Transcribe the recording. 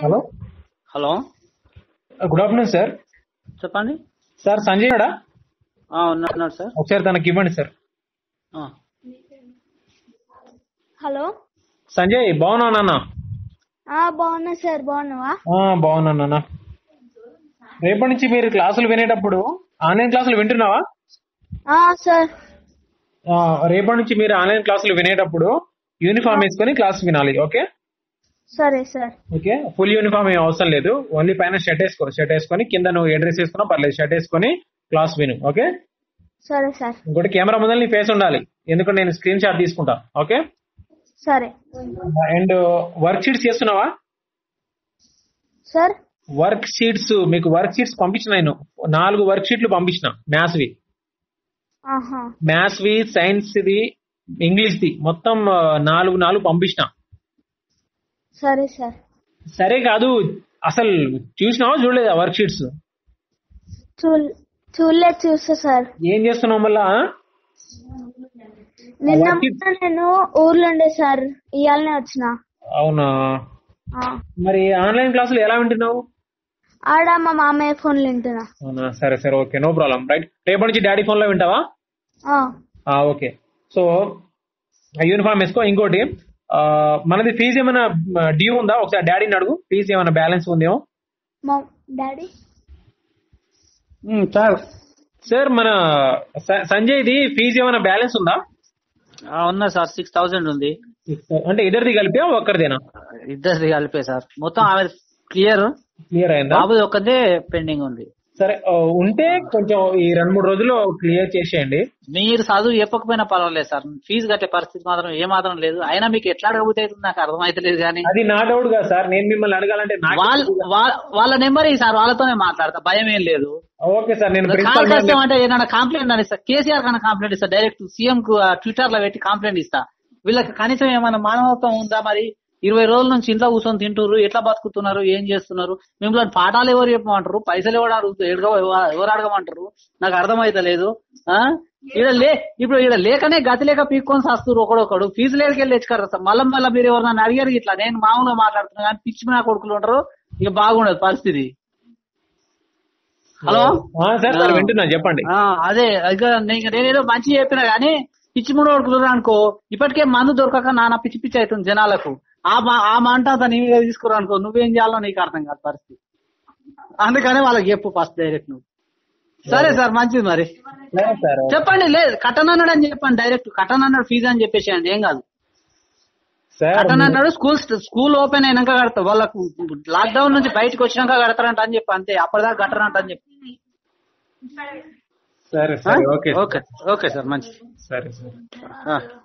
Hello hello good afternoon sir చెప్పండి sir Sanjay ఉన్నాడా ఆ, ఉన్నాడు ఉన్నాడు సార్ ఒకసారి తనకి ఇవ్వండి సార్ ఆ, హలో సంజయ్ బాగున్నా నాన్న ఆ బాగున్నా సార్ బాగున్నావా ఆ, బాగున్నా నాన్న రేపటి నుంచి మీరు క్లాసులు వినేటప్పుడు ఆన్లైన్ క్లాసులు వింటున్నావా ఆ సార్ ఆ, రేపటి నుంచి మీరు ఆన్లైన్ క్లాసులు వినేటప్పుడు యూనిఫామ్ వేసుకొని క్లాస్ వినాలి ఓకే సరే సార్ ఓకే ఫుల్ యూనిఫామ్ ఏం అవసరం లేదు ఓన్లీ పైన షర్ట్ వేసుకో షర్ట్ వేసుకొని కింద నువ్వు ఏ డ్రెస్ వేసుకున్నా పర్లేదు షర్ట్ వేసుకొని క్లాస్ విను ఓకే సరే సార్ ఇంకోటి కెమెరా ముందర నీ ఫేస్ ఉండాలి ఎందుకంటే నేను స్క్రీన్ షాట్ తీసుకుంటా ఓకే సరే అండ్ వర్క్ షీట్స్ చేస్తున్నావా సార్ వర్క్ షీట్స్ మీకు వర్క్ షీట్స్ పంపించిన నేను నాలుగు వర్క్ షీట్లు పంపించిన మ్యాథ్స్ వి ఆహా మ్యాథ్స్ వి సైన్స్ ది ఇంగ్లీష్ ది మొత్తం ఆ, నాలుగు నాలుగు పంపించిన సరే సార్ సరే కాదు అసలు చూసినావా చూడలేదా వర్క్ షీట్స్ చూ చూడలేదు చూస్తా సార్ ఏం చేస్తున్నావు మళ్ళా ఆ? నిన్న Work sheets- మొన్న నేను ఊర్లో ఉండే సార్ ఇవాళనే వచ్చిన అవునా ఆ, మరి ఆన్లైన్ క్లాసులు ఎలా వింటున్నావు ఆడ మా మామయ్య ఫోన్లు వింటున్నా అవునా సరే సరే ఓకే నో ప్రాబ్లం రైట్ రేపటి నుంచి డాడీ ఫోన్ లో వింటావా ఆ, ఆ, ఓకే సో యూనిఫామ్ వేసుకో ఇంకోటి ఆ, మనది ఫీజు ఏమైనా డ్యూ ఉందా ఒకసారి డాడీని అడుగు ఫీజు ఏమైనా బ్యాలెన్స్ ఉందేమో మా డాడీ సార్ సార్ మన స- సంజయ్ది ఫీజు ఏమైనా బ్యాలెన్స్ ఉందా ఆ, ఉన్నా సార్ సిక్స్ థౌసండ్ ఉంది అంటే ఇద్దరిది కలిపా ఒక్కరిదేనా ఇద్దరిది కలిపే సార్ మొత్తం ఆమె క్లియర్ క్లియర్ అయిందా బాబుది ఒక్కదే పెండింగ్ ఉంది సరే ఆ, ఉంటే కొంచెం ఈ రెండు మూడు రోజుల్లో క్లియర్ చేసేయండి మీరు చదువు చెప్పకపోయినా పర్వాలేదు సార్ ఫీజు కట్టే పరిస్థితి మాత్రం ఏ మాత్రం లేదు అయినా మీకు ఎట్లా అడగబోతే నాకు అర్థమైతలేదు కానీ అది నా డౌట్ కదా సార్ నేను మిమ్మల్ని అడగాలంటే నాకు వాళ్ళ వాళ్ళ- వాళ్ళ నెంబర్ సార్ వాళ్ళతోనే మాట్లాడతా భయం ఏం లేదు ఓకే సార్ నేను కాల్ ప్రిన్సిపల్ కష్టం అంటే ఏదైనా కంప్లైంట్ అని ఇస్తా కేసీఆర్ కన్నా కంప్లైంట్ ఇస్తా డైరెక్ట్ సీఎం కు ట్విట్టర్ లో పెట్టి కంప్లైంట్ ఇస్తా వీళ్ళకి కనీసం ఏమైనా మానవత్వం ఉందా మరి ఇరవై రోజుల నుంచి ఇంట్లో కూర్చొని తింటున్నారు ఎట్లా బతుకుతున్నారు ఏం చేస్తున్నారు మిమ్మల్ని పాఠాలు ఎవరు చెప్పమంటారు పైసలు ఎవరు అడుగుతారు ఎడగ- ఎవరు అడగమంటారు నాకు అర్థమైతలేదు ఆ ఈడ లే ఇప్పుడు ఈడ లేకనే గతి లేక పీక్కొని వస్తారు ఒకడొకడు ఫీజు లేకెళ్ళి తెచ్చుకారు సార్ మళ్ళీ మళ్ళీ మీరు ఎవరన్నా అడిగారు ఇట్లా నేను మామూలుగా మాట్లాడుతున్నా కానీ పిచ్చి నా కొడుకులు ఉంటారు ఇక బాగుండదు పరిస్థితి హలో సార్ సార్ వింటున్నా చెప్పండి ఆ, అదే ఇక నేను నేనేదో మంచి చెప్పినా గానీ పిచ్చి మూడు కొడుకులు అనుకో ఇప్పటికే మందు దొరకక నాన్న పిచ్చి పిచ్చి అవుతుంది జనాలకు ఆ మా- ఆ మంట అంతా నీ మీద తీసుకురా అనుకో నువ్వేం చేయాలో నీకు అర్థం కాదు పరిస్థితి అందుకనే వాళ్ళకి చెప్పు ఫస్ట్ డైరెక్ట్ నువ్వు సరే సార్ మంచిది మరి సరే సార్ చెప్పండి లేదు కట్టనన్నాడు అని చెప్పండి డైరెక్ట్ కట్టనన్నాడు ఫీజు అని చెప్పేసేయండి ఏం కాదు సార్ కట్టనన్నాడు స్కూల్ స్కూల్ ఓపెన్ అయినాక కడతా వాళ్ళకు లాక్డౌన్ నుంచి బయటకు వచ్చినాక కడతారంట అని చెప్పి అంతే అప్పటిదాకా కట్టరంట అని చెప్పి సరే సరే ఓకే ఓకే ఓకే సార్ మంచిది సరే సరే ఆ.